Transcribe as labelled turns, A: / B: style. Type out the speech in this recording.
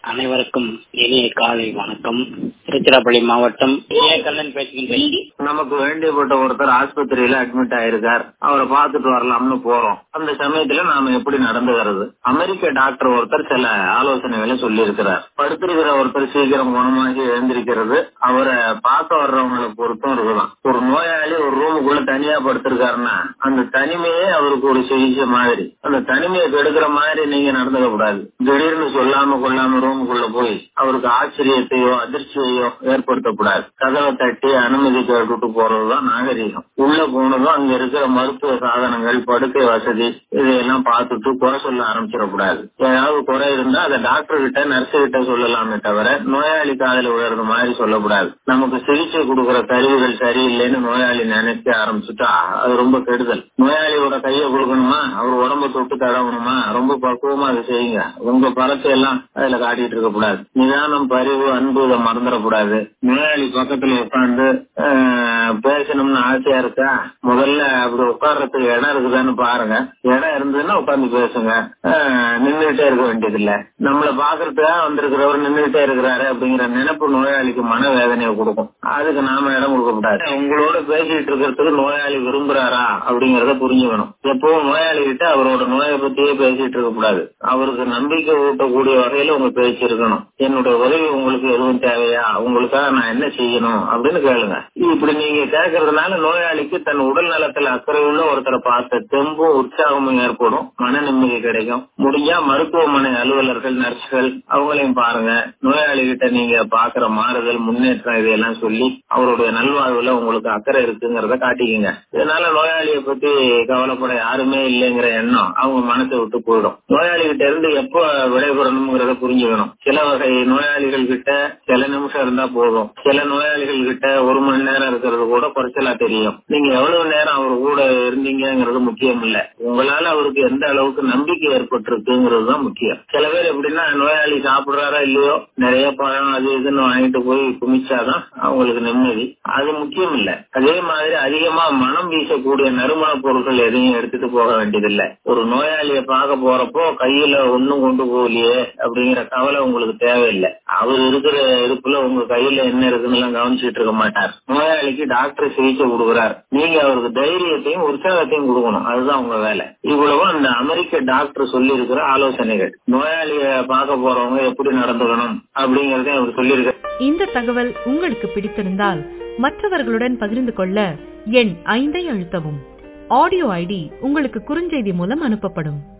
A: அனைவருக்கும் இனிய காலை வணக்கம் திருச்சிராப்பள்ளி மாவட்டம் ஏ கண்ணன் பேசுகின்றேன்
B: நமக்கு வேண்டியப்பட்ட ஒருத்தர் ஆஸ்பத்திரியில அட்மிட் ஆயிருக்கார் அவரை பார்த்துட்டு வரலாம்னு போறோம் அந்த சமயத்துல நாம எப்படி நடந்துகிறது அமெரிக்க டாக்டர் ஒருத்தர் சில ஆலோசனைகளை சொல்லி இருக்கிறார் படுத்திருக்கிற ஒருத்தர் சீக்கிரம் குணமாகி எழுந்திருக்கிறது அவரை பார்க்க வர்றவங்களை பொறுத்தும் இருக்குதான் ஒரு நோயாளி ஒரு ரூமுக்குள்ள தனியா படுத்திருக்காருன்னா அந்த தனிமையே அவருக்கு ஒரு சிகிச்சை மாதிரி அந்த தனிமையை கெடுக்கிற மாதிரி நீங்க நடந்துக்க கூடாது திடீர்னு சொல்லாம கொள்ளாம ரூமுக்குள்ள போய் அவருக்கு ஆச்சரியத்தையோ அதிர்ச்சியையோ ஏற்படுத்தக்கூடாது கதவை தட்டி அனுமதி கேட்டுட்டு போறதுதான் நாகரீகம் உள்ள போனதும் அங்க இருக்கிற மருத்துவ சாதனங்கள் படுக்கை வசதி இதையெல்லாம் பார்த்துட்டு குறை சொல்ல ஆரம்பிச்சிடக்கூடாது ஏதாவது குறை இருந்தா அதை டாக்டர் கிட்ட நர்ஸ் கிட்ட சொல்லலாமே தவிர நோயாளி காதல உயர்ந்த மாதிரி சொல்லக்கூடாது நமக்கு சிகிச்சை கொடுக்கிற கருவிகள் சரியில்லைன்னு நோயாளி நினைக்க ஆரம்பிச்சுட்டா அது ரொம்ப கெடுதல் நோயாளியோட கையை கொடுக்கணுமா அவர் உடம்ப தொட்டு தடவணுமா ரொம்ப பக்குவமா அதை செய்யுங்க உங்க பலத்தை எல்லாம் அதுல காட்டிட்டு இருக்க கூடாது நிதானம் பரிவு அன்பு இதை மறந்துடக்கூடாது நோயாளி பக்கத்துல உட்காந்து பேசணும்னு ஆசையா இருக்கா முதல்ல அப்படி உட்கார்றதுக்கு இடம் இருக்குதான்னு பாருங்க இடம் இருந்ததுன்னா உட்காந்து பேசுங்க நின்றுட்டே இருக்க வேண்டியது இல்ல நம்மள பாக்குறதுக்காக வந்திருக்கிறவர் நின்றுட்டே இருக்கிறாரு அப்படிங்கிற நினைப்பு நோயாளிக்கு மன வேதனையை கொடுக்கும் அதுக்கு நாம இடம் கொடுக்க கூடாது உங்களோட பேசிட்டு இருக்கிறதுக்கு நோயாளி விரும்புறாரா அப்படிங்கறத புரிஞ்சுக்கணும் எப்பவும் நோயாளி கிட்ட அவரோட நோயை பத்தியே பேசிட்டு இருக்க கூடாது அவருக்கு நம்பிக்கை ஊட்டக்கூடிய வகையில உங்க பேச்சு இருக்கணும் என்னோட உதவி உங்களுக்கு எதுவும் தேவையா உங்களுக்காக நான் என்ன செய்யணும் அப்படின்னு கேளுங்க இப்படி நீங்க கேட்கறதுனால நோயாளிக்கு தன் உடல் நலத்துல அக்கறை உள்ள ஒருத்தரை பார்த்த தெம்பும் உற்சாகமும் ஏற்படும் மன நிம்மதி கிடைக்கும் முடிஞ்சா மருத்துவமனை அலுவலர்கள் நர்ஸ்கள் அவங்களையும் பாருங்க நோயாளி கிட்ட நீங்க பாக்குற மாறுதல் முன்னேற்றம் இதையெல்லாம் சொல்லி அவருடைய நல்வாழ்வுல உங்களுக்கு அக்கறை இருக்குங்கிறத காட்டிக்கங்க இதனால நோயாளியை பத்தி கவலைப்பட யாருமே இல்லைங்கிற எண்ணம் அவங்க மனசை விட்டு போயிடும் நோயாளி கிட்ட இருந்து எப்ப விடைபெறணுங்கிறத புரிஞ்சுக்கணும் சில வகை நோயாளிகள் கிட்ட சில நிமிஷம் இருந்தா போதும் சில நோயாளிகள் கிட்ட ஒரு மணி நேரம் இருக்கிறது கூட குறைச்சலா தெரியும் நீங்க எவ்வளவு நேரம் அவர் கூட இருந்தீங்கிறது முக்கியம் இல்ல உங்களால அவருக்கு எந்த அளவுக்கு நம்பிக்கை ஏற்பட்டிருக்குங்கிறது தான் முக்கியம் சில பேர் எப்படின்னா நோயாளி சாப்பிடுறாரா இல்லையோ நிறைய பழம் அது இதுன்னு வாங்கிட்டு போய் குமிச்சாதான் அவங்களுக்கு நிம்மதி அது முக்கியம் இல்ல அதே மாதிரி அதிகமா மனம் வீசக்கூடிய நறுமண பொருட்கள் எதையும் எடுத்துட்டு போக வேண்டியதில்லை ஒரு நோயாளிய பார்க்க போறப்போ கையில ஒண்ணும் கொண்டு போகலையே அப்படிங்கிற கவலை உங்களுக்கு தேவையில்லை அவர் இருக்கிற இருப்புல உங்க கையில என்ன இருக்குன்னு எல்லாம் கவனிச்சுட்டு இருக்க மாட்டார் நோயாளிக்கு டாக்டர் சிகிச்சை கொடுக்குறார் நீங்க அவருக்கு தைரியத்தையும் உற்சாகத்தையும் கொடுக்கணும் அதுதான் உங்க வேலை இவ்வளவு அந்த அமெரிக்க டாக்டர் சொல்லி இருக்கிற ஆலோசனைகள் நோயாளிய பார்க்க போறவங்க எப்படி நடந்துக்கணும் அப்படிங்கறதையும் அவர் சொல்லியிருக்காரு
C: இந்த தகவல் உங்களுக்கு பிடித்திருந்தால் மற்றவர்களுடன் பகிர்ந்து கொள்ள எண் ஐந்தை அழுத்தவும் ஆடியோ ஐடி உங்களுக்கு குறுஞ்செய்தி மூலம் அனுப்பப்படும்